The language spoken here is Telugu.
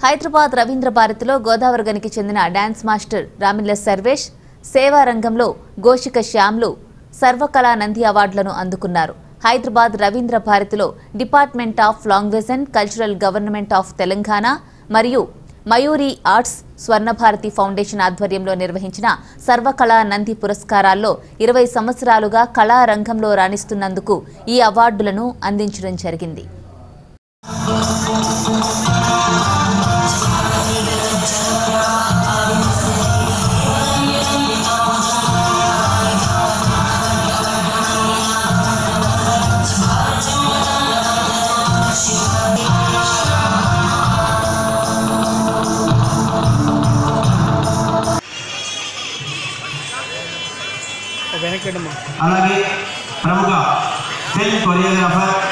హైదరాబాద్ రవీంద్ర భారతిలో గోదావరి గనికి చెందిన డాన్స్ మాస్టర్ రామిల్ల సర్వేష్ సేవా రంగంలో గోషిక శ్యామ్లు సర్వకళా నంది అవార్డులను అందుకున్నారు హైదరాబాద్ రవీంద్ర భారతిలో department of language and cultural government of Telangana మరియు మయూరి ఆర్ట్స్ స్వర్ణభారతి ఫౌండేషన్ ఆధ్వర్యంలో నిర్వహించిన సర్వకళా నంది పురస్కారాల్లో ఇరవై సంవత్సరాలుగా కళారంగంలో రాణిస్తున్నందుకు ఈ అవార్డులను అందించడం జరిగింది వెనక్కి అలాగే ప్రముఖ ఫిల్మ్ కొరియోగ్రాఫర్